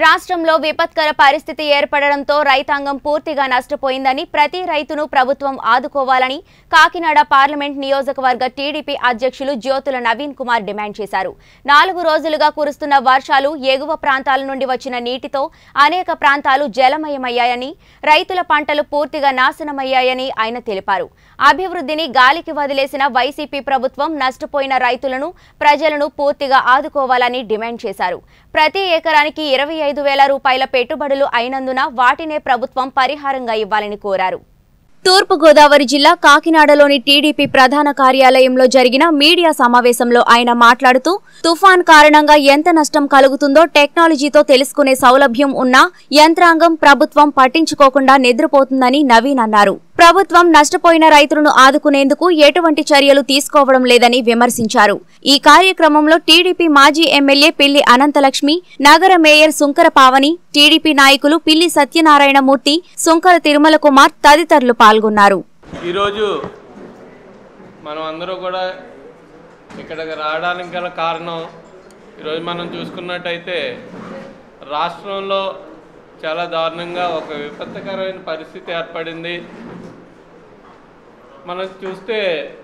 రాష్ట్రంలో విపత్కర పరిస్థితి ఏర్పడడంతో రైతాంగం పూర్తిగా నష్టపోయిందని ప్రతి రైతును ప్రభుత్వం ఆదుకోవాలని కాకినాడ పార్లమెంట్ నియోజకవర్గ టీడీపీ అధ్యక్షులు జ్యోతుల నవీన్ కుమార్ డిమాండ్ చేశారు నాలుగు రోజులుగా కురుస్తున్న వర్షాలు ఎగువ ప్రాంతాల నుండి వచ్చిన నీటితో అనేక ప్రాంతాలు జలమయమయ్యాయని రైతుల పంటలు పూర్తిగా నాశనమయ్యాయని ఆయన తెలిపారు అభివృద్ధిని గాలికి వదిలేసిన వైసీపీ ప్రభుత్వం నష్టపోయిన రైతులను ప్రజలను పూర్తిగా ఆదుకోవాలని డిమాండ్ చేశారు ప్రతి ఎకరానికి ఇరవై ఐదు వేల రూపాయల పెట్టుబడులు అయినందున వాటినే ప్రభుత్వం పరిహారంగా ఇవ్వాలని కోరారు తూర్పుగోదావరి జిల్లా కాకినాడలోని టీడీపీ ప్రధాన కార్యాలయంలో జరిగిన మీడియా సమావేశంలో ఆయన మాట్లాడుతూ తుఫాన్ కారణంగా ఎంత నష్టం కలుగుతుందో టెక్నాలజీతో తెలుసుకునే సౌలభ్యం ఉన్నా యంత్రాంగం ప్రభుత్వం పట్టించుకోకుండా నిద్రపోతుందని నవీన్ అన్నారు ప్రభుత్వం నష్టపోయిన రైతులను ఆదుకునేందుకు ఎటువంటి చర్యలు తీసుకోవడం లేదని విమర్శించారు ఈ కార్యక్రమంలో టీడీపీ మాజీ ఎమ్మెల్యే పిల్లి అనంతలక్ష్మి నగర మేయర్ సుంకర పావని టీడీపీ నాయకులు పిల్లి సత్యనారాయణమూర్తి సుంకర తిరుమల కుమార్ తదితరులు పాల్గొన్నారు ఈరోజు మనం అందరూ కూడా ఇక్కడికి రావడానికి గల కారణం ఈరోజు మనం చూసుకున్నట్టయితే రాష్ట్రంలో చాలా దారుణంగా ఒక విపత్కరమైన పరిస్థితి ఏర్పడింది మనం చూస్తే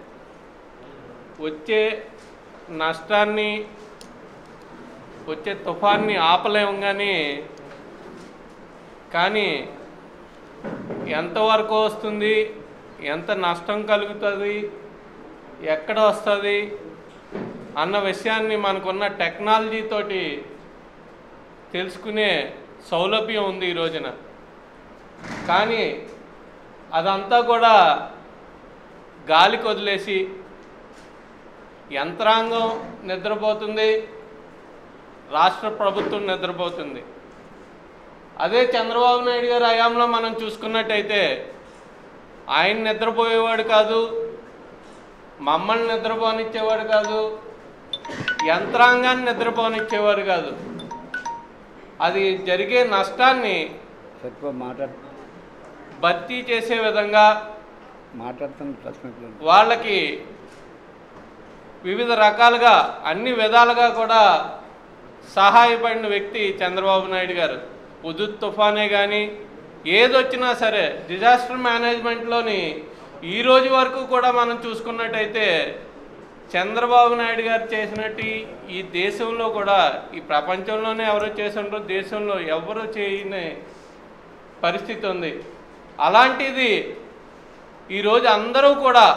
వచ్చే నష్టాన్ని వచ్చే తుఫాన్ని ఆపలేము కానీ కానీ ఎంతవరకు వస్తుంది ఎంత నష్టం కలుగుతుంది ఎక్కడ వస్తుంది అన్న విషయాన్ని మనకున్న టెక్నాలజీ తోటి తెలుసుకునే సౌలభ్యం ఉంది ఈ రోజున కానీ అదంతా కూడా గాలికి వదిలేసి యంత్రాంగం నిద్రపోతుంది రాష్ట్ర ప్రభుత్వం నిద్రపోతుంది అదే చంద్రబాబు నాయుడు గారి హయాంలో మనం చూసుకున్నట్టయితే ఆయన నిద్రపోయేవాడు కాదు మమ్మల్ని నిద్రపోనిచ్చేవాడు కాదు యంత్రాంగాన్ని నిద్రపోనిచ్చేవాడు కాదు అది జరిగే నష్టాన్ని సరిపో మాట్లాడు భర్తీ చేసే విధంగా మాట్లాడుతున్న ప్రశ్న వాళ్ళకి వివిధ రకాలుగా అన్ని విధాలుగా కూడా సహాయపడిన వ్యక్తి చంద్రబాబు నాయుడు గారు ఉదుత్ తుఫానే కానీ ఏదొచ్చినా సరే డిజాస్టర్ మేనేజ్మెంట్లోని ఈ రోజు వరకు కూడా మనం చూసుకున్నట్టయితే చంద్రబాబు నాయుడు గారు చేసినట్టు ఈ- ఈ దేశంలో కూడా ఈ ప్రపంచంలోనే ఎవరు చేసిండ్రో దేశంలో ఎవరు చేయని పరిస్థితి ఉంది అలాంటిది ఈరోజు అందరూ కూడా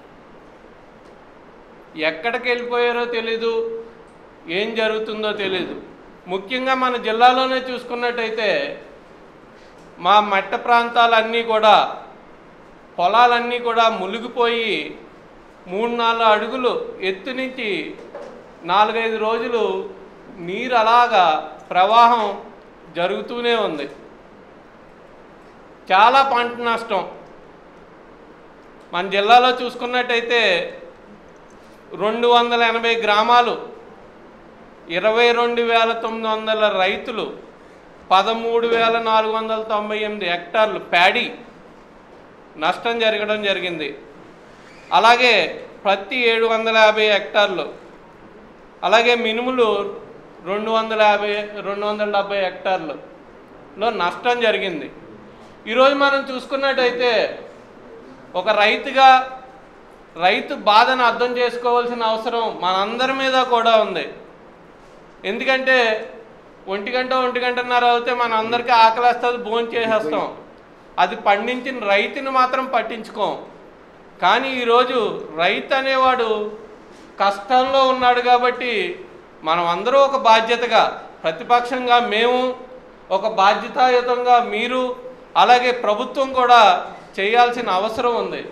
ఎక్కడికి వెళ్ళిపోయారో తెలీదు ఏం జరుగుతుందో తెలీదు ముఖ్యంగా మన జిల్లాలోనే చూసుకున్నట్టయితే మా మట్ట ప్రాంతాలన్నీ కూడా పొలాలన్నీ కూడా మునిగిపోయి మూడు నాలుగు అడుగులు ఎత్తు నుంచి నాలుగైదు రోజులు నీరు అలాగా ప్రవాహం జరుగుతూనే ఉంది చాలా పంట నష్టం మన జిల్లాలో చూసుకున్నట్టయితే రెండు వందల ఎనభై గ్రామాలు ఇరవై రెండు వేల తొమ్మిది వందల రైతులు పదమూడు వేల నాలుగు వందల తొంభై ఎనిమిది హెక్టార్లు ప్యాడీ నష్టం జరగడం జరిగింది అలాగే ప్రతి ఏడు వందల యాభై హెక్టార్లు అలాగే మినుములు రెండు వందల యాభై రెండు వందల డెబ్బై హెక్టార్లులో నష్టం జరిగింది ఈరోజు మనం చూసుకున్నట్టయితే ఒక రైతుగా రైతు బాధను అర్థం చేసుకోవాల్సిన అవసరం మనందరి మీద కూడా ఉంది ఎందుకంటే ఒంటి గంట ఒంటి గంటన్నర అవుతే మన అందరికీ ఆకలేస్తుంది భోజనం చేసేస్తాం అది పండించిన రైతుని మాత్రం పట్టించుకోం కానీ ఈరోజు రైతు అనేవాడు కష్టంలో ఉన్నాడు కాబట్టి మనం అందరూ ఒక బాధ్యతగా ప్రతిపక్షంగా మేము ఒక బాధ్యతాయుతంగా మీరు అలాగే ప్రభుత్వం కూడా చేయాల్సిన అవసరం ఉంది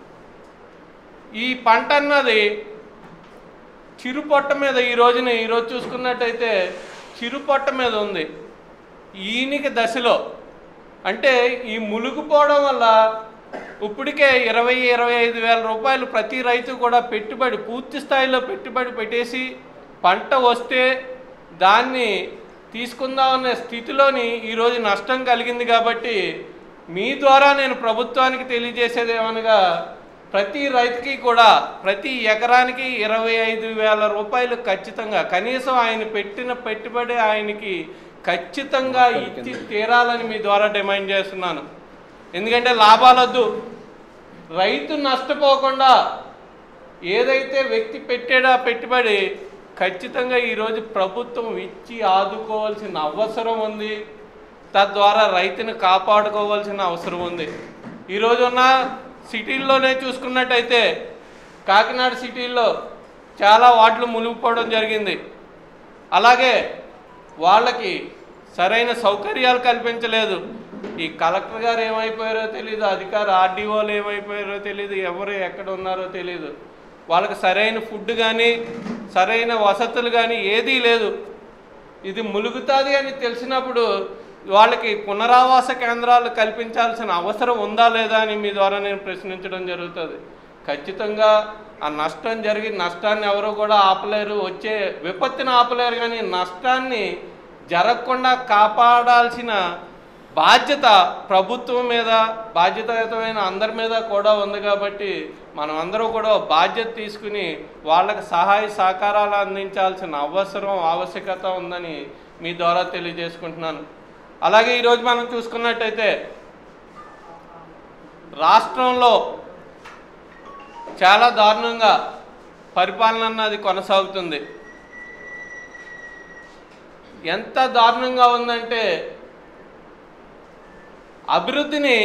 ఈ పంట అన్నది చిరుపొట్ట మీద ఈ రోజున ఈరోజు చూసుకున్నట్టయితే చిరుపొట్ట మీద ఉంది ఈయనకి దశలో అంటే ఈ ములుగుపోవడం వల్ల ఇప్పటికే ఇరవై ఇరవై ఐదు వేల రూపాయలు ప్రతి రైతు కూడా పెట్టుబడి పూర్తి స్థాయిలో పెట్టుబడి పెట్టేసి పంట వస్తే దాన్ని తీసుకుందామనే స్థితిలోని ఈరోజు నష్టం కలిగింది కాబట్టి మీ ద్వారా నేను ప్రభుత్వానికి తెలియజేసేది ఏమనగా ప్రతి రైతుకి కూడా ప్రతి ఎకరానికి ఇరవై ఐదు వేల రూపాయలు ఖచ్చితంగా కనీసం ఆయన పెట్టిన పెట్టుబడి ఆయనకి ఖచ్చితంగా ఇచ్చి తీరాలని మీ ద్వారా డిమాండ్ చేస్తున్నాను ఎందుకంటే లాభాలొద్దు రైతు నష్టపోకుండా ఏదైతే వ్యక్తి పెట్టాడో ఆ పెట్టుబడి ఖచ్చితంగా ఈరోజు ప్రభుత్వం ఇచ్చి ఆదుకోవాల్సిన అవసరం ఉంది తద్వారా రైతుని కాపాడుకోవాల్సిన అవసరం ఉంది ఈరోజు ఉన్న సిటీల్లోనే చూసుకున్నట్టయితే కాకినాడ సిటీల్లో చాలా వార్డులు మునిగిపోవడం జరిగింది అలాగే వాళ్ళకి సరైన సౌకర్యాలు కల్పించలేదు ఈ కలెక్టర్ గారు ఏమైపోయారో తెలియదు అధికార ఆర్డీఓలు ఏమైపోయారో తెలియదు ఎవరు ఎక్కడ ఉన్నారో తెలియదు వాళ్ళకి సరైన ఫుడ్ కానీ సరైన వసతులు కానీ ఏదీ లేదు ఇది ములుగుతుంది అని తెలిసినప్పుడు వాళ్ళకి పునరావాస కేంద్రాలు కల్పించాల్సిన అవసరం ఉందా లేదా అని మీ ద్వారా నేను ప్రశ్నించడం జరుగుతుంది ఖచ్చితంగా ఆ నష్టం జరిగి నష్టాన్ని ఎవరు కూడా ఆపలేరు వచ్చే విపత్తిని ఆపలేరు కానీ నష్టాన్ని జరగకుండా కాపాడాల్సిన బాధ్యత ప్రభుత్వం మీద బాధ్యతాయుతమైన అందరి మీద కూడా ఉంది కాబట్టి మనం అందరూ కూడా బాధ్యత తీసుకుని వాళ్ళకి సహాయ సహకారాలు అందించాల్సిన అవసరం ఆవశ్యకత ఉందని మీ ద్వారా తెలియజేసుకుంటున్నాను అలాగే ఈరోజు మనం చూసుకున్నట్టయితే రాష్ట్రంలో చాలా దారుణంగా పరిపాలన అన్నది కొనసాగుతుంది ఎంత దారుణంగా ఉందంటే అభివృద్ధిని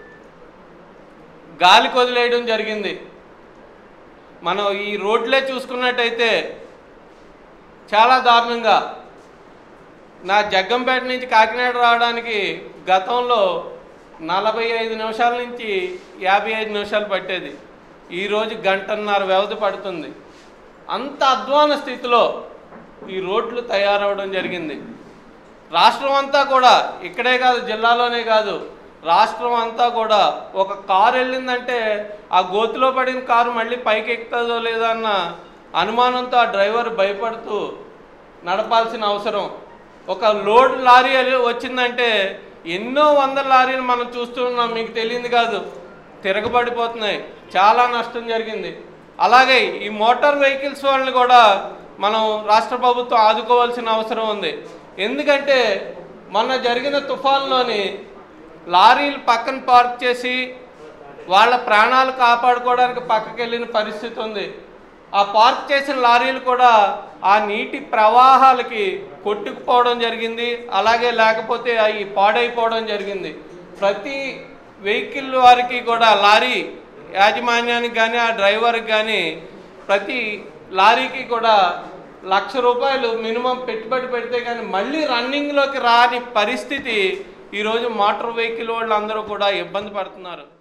గాలికి వదిలేయడం జరిగింది మనం ఈ రోడ్లే చూసుకున్నట్టయితే చాలా దారుణంగా నా జగ్గంపేట నుంచి కాకినాడ రావడానికి గతంలో నలభై ఐదు నిమిషాల నుంచి యాభై ఐదు నిమిషాలు పట్టేది ఈరోజు గంటన్నర వ్యవధి పడుతుంది అంత అధ్వాన స్థితిలో ఈ రోడ్లు తయారవడం జరిగింది రాష్ట్రం అంతా కూడా ఇక్కడే కాదు జిల్లాలోనే కాదు రాష్ట్రం అంతా కూడా ఒక కారు వెళ్ళిందంటే ఆ గోతిలో పడిన కారు మళ్ళీ పైకి ఎక్కుతుందో లేదో అన్న అనుమానంతో ఆ డ్రైవర్ భయపడుతూ నడపాల్సిన అవసరం ఒక లోడ్ లారీ వెళ్ళి- వచ్చిందంటే ఎన్నో వందల లారీలు మనం చూస్తున్నాం మీకు తెలియదు కాదు తిరగబడిపోతున్నాయి చాలా నష్టం జరిగింది అలాగే ఈ మోటార్ వెహికల్స్ వాళ్ళని కూడా మనం రాష్ట్ర ప్రభుత్వం ఆదుకోవాల్సిన అవసరం ఉంది ఎందుకంటే మొన్న జరిగిన తుఫాన్లోని లారీలు పక్కన పార్క్ చేసి వాళ్ళ ప్రాణాలు కాపాడుకోవడానికి పక్కకి వెళ్ళిన పరిస్థితి ఉంది ఆ పార్క్ చేసిన లారీలు కూడా ఆ నీటి ప్రవాహాలకి కొట్టుకుపోవడం జరిగింది అలాగే లేకపోతే అవి పాడైపోవడం జరిగింది ప్రతి వెహికల్ వారికి కూడా లారీ యాజమాన్యానికి కానీ ఆ డ్రైవర్కి కానీ ప్రతి లారీకి కూడా లక్ష రూపాయలు మినిమం పెట్టుబడి పెడితే కానీ మళ్ళీ రన్నింగ్లోకి రాని పరిస్థితి ఈరోజు మోటార్ వెహికల్ వాళ్ళు అందరూ కూడా ఇబ్బంది పడుతున్నారు